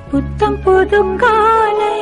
புத்தம் புது காலை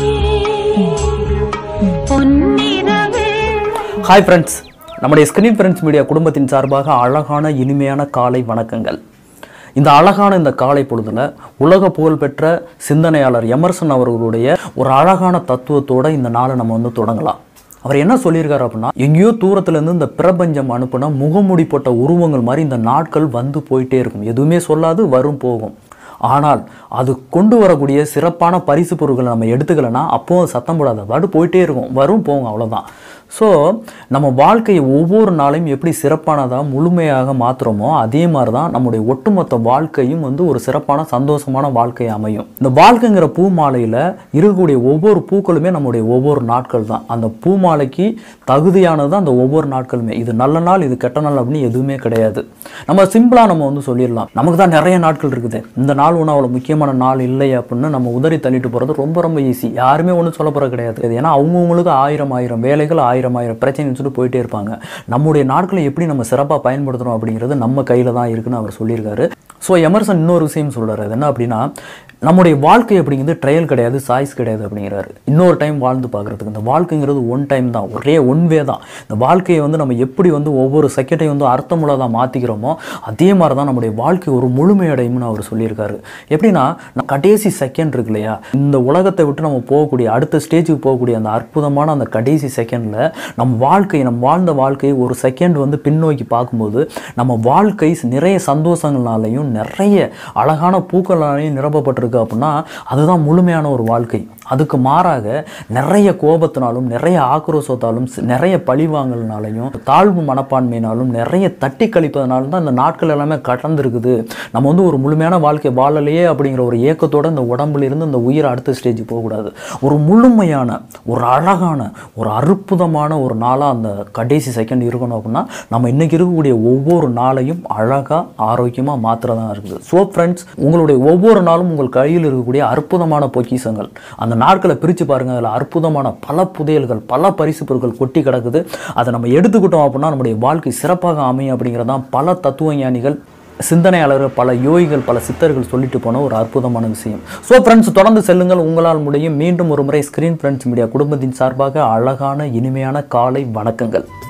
பொன்னிறவே ஹாய் ஃப்ரெண்ட்ஸ் நம்முடைய ஸ்கிரீன் ஃப்ரெண்ட்ஸ் மீடியா குடும்பத்தின் சார்பாக அழகான இனிமையான காலை வணக்கங்கள் இந்த அழகான இந்த காலை பொழுதுல உலக புகழ்பெற்ற சிந்தனையாளர் எமர்சன் அவர்களுடைய ஒரு அழகான தத்துவத்தோட இந்த நாளை நம்ம வந்து தொடங்கலாம் அவர் என்ன சொல்லியிருக்காரு அப்படின்னா எங்கேயோ தூரத்துல இருந்து இந்த பிரபஞ்சம் அனுப்புன முகமூடி போட்ட உருவங்கள் மாதிரி இந்த நாட்கள் வந்து போயிட்டே இருக்கும் எதுவுமே சொல்லாது வரும் போகும் ஆனால் அது கொண்டு வரக்கூடிய சிறப்பான பரிசு பொருட்களை நம்ம எடுத்துக்கலைன்னா அப்போ சத்தம் போடாத பாட்டு போயிட்டே இருக்கும் வரும் போகும் அவ்வளவுதான் ஸோ நம்ம வாழ்க்கையை ஒவ்வொரு நாளையும் எப்படி சிறப்பானதாக முழுமையாக மாற்றுறோமோ அதே மாதிரி தான் நம்முடைய ஒட்டுமொத்த வாழ்க்கையும் வந்து ஒரு சிறப்பான சந்தோஷமான வாழ்க்கை அமையும் இந்த வாழ்க்கைங்கிற பூ மாலையில் இருக்கக்கூடிய ஒவ்வொரு பூக்களுமே நம்முடைய ஒவ்வொரு நாட்கள் தான் அந்த பூ மாலைக்கு தகுதியானது தான் அந்த ஒவ்வொரு நாட்களுமே இது நல்ல நாள் இது கெட்ட நாள் அப்படின்னு எதுவுமே கிடையாது நம்ம சிம்பிளாக நம்ம வந்து சொல்லிடலாம் நமக்கு தான் நிறைய நாட்கள் இருக்குது இந்த நாள் ஒன்றும் அவ்வளோ முக்கியமான நாள் இல்லை அப்படின்னு நம்ம உதறி தள்ளிட்டு போகிறது ரொம்ப ரொம்ப ஈஸி யாருமே ஒன்றும் சொல்ல போகிறது கிடையாது ஏன்னா அவங்கவுங்களுக்கு ஆயிரம் ஆயிரம் வேலைகள் ஆயிரம் ஆயிரம் பிரச்சனை சொல்லிட்டு போயிட்டே இருப்பாங்க நம்முடைய நாட்களை எப்படி நம்ம சிறப்பாக பயன்படுத்துகிறோம் அப்படிங்கிறது நம்ம கையில் தான் இருக்குன்னு அவர் சொல்லியிருக்காரு ஸோ எமர்சன் இன்னொரு விஷயம் சொல்கிறாரு அது என்ன அப்படின்னா நம்முடைய வாழ்க்கை அப்படிங்கிறது ட்ரையல் கிடையாது சாய்ஸ் கிடையாது அப்படிங்கிறாரு இன்னொரு டைம் வாழ்ந்து பார்க்குறதுக்கு இந்த வாழ்க்கைங்கிறது ஒன் டைம் தான் ஒரே ஒன் வே தான் இந்த வாழ்க்கையை வந்து நம்ம எப்படி வந்து ஒவ்வொரு செகண்டையும் வந்து அர்த்தமுள்ளதாக மாற்றிக்கிறோமோ அதே மாதிரி தான் நம்முடைய வாழ்க்கை ஒரு முழுமையடையும்னு அவர் சொல்லியிருக்காரு எப்படின்னா நான் கடைசி செகண்ட் இருக்கு இல்லையா இந்த உலகத்தை விட்டு நம்ம போகக்கூடிய அடுத்த ஸ்டேஜுக்கு போகக்கூடிய அந்த அற்புதமான அந்த கடைசி செகண்டில் நம்ம வாழ்க்கை நம்ம வாழ்ந்த வாழ்க்கையை ஒரு செகண்ட் வந்து பின்னோக்கி பார்க்கும்போது நம்ம வாழ்க்கை நிறைய சந்தோஷங்களாலையும் நிறைய அழகான பூக்களாலையும் நிரப்பப்பட்டிருக்கு அப்படின்னா அதுதான் முழுமையான ஒரு வாழ்க்கை அதுக்கு மாறாக நிறைய கோபத்தினாலும் நிறைய ஆக்ரோஷத்தாலும் சி- நிறைய பழிவாங்கல்னாலையும் தாழ்வு மனப்பான்மையினாலும் நிறைய தட்டி கழிப்பதனாலும் தான் இந்த நாட்கள் எல்லாமே கடந்திருக்குது நம்ம வந்து ஒரு முழுமையான வாழ்க்கை வாழலையே அப்படிங்கிற ஒரு ஏக்கத்தோட இந்த உடம்புல இருந்து இந்த உயிர் அடுத்த ஸ்டேஜ் போகக்கூடாது ஒரு முழுமையான ஒரு அழகான ஒரு அற்புதமான ஒரு நாளாக அந்த கடைசி செகண்ட் இருக்கணும் அப்படின்னா நம்ம இன்னைக்கு இருக்கக்கூடிய ஒவ்வொரு நாளையும் அழகாக ஆரோக்கியமாக மாத்திரதான் இருக்குது ஸோ ஃப்ரெண்ட்ஸ் உங்களுடைய ஒவ்வொரு நாளும் உங்கள் கையில் இருக்கக்கூடிய அற்புதமான பொக்கிஷங்கள் அந்த நாட்களை பிரித்து பாருங்க அதில் அற்புதமான பல புதையல்கள் பல பரிசு பொருட்கள் கொட்டி கிடக்குது அதை நம்ம எடுத்துக்கிட்டோம் அப்படின்னா நம்முடைய வாழ்க்கை சிறப்பாக அமையும் அப்படிங்கிறதான் பல தத்துவ ஞானிகள் சிந்தனையாளர்கள் பல யோகிகள் பல சித்தர்கள் சொல்லிட்டு போன ஒரு அற்புதமான விஷயம் ஸோ ஃப்ரெண்ட்ஸ் தொடர்ந்து செல்லுங்கள் உங்களால் முடியும் மீண்டும் ஒரு முறை ஸ்கிரீன் ஃப்ரெண்ட்ஸ் மீடியா குடும்பத்தின் சார்பாக அழகான இனிமையான காலை வணக்கங்கள்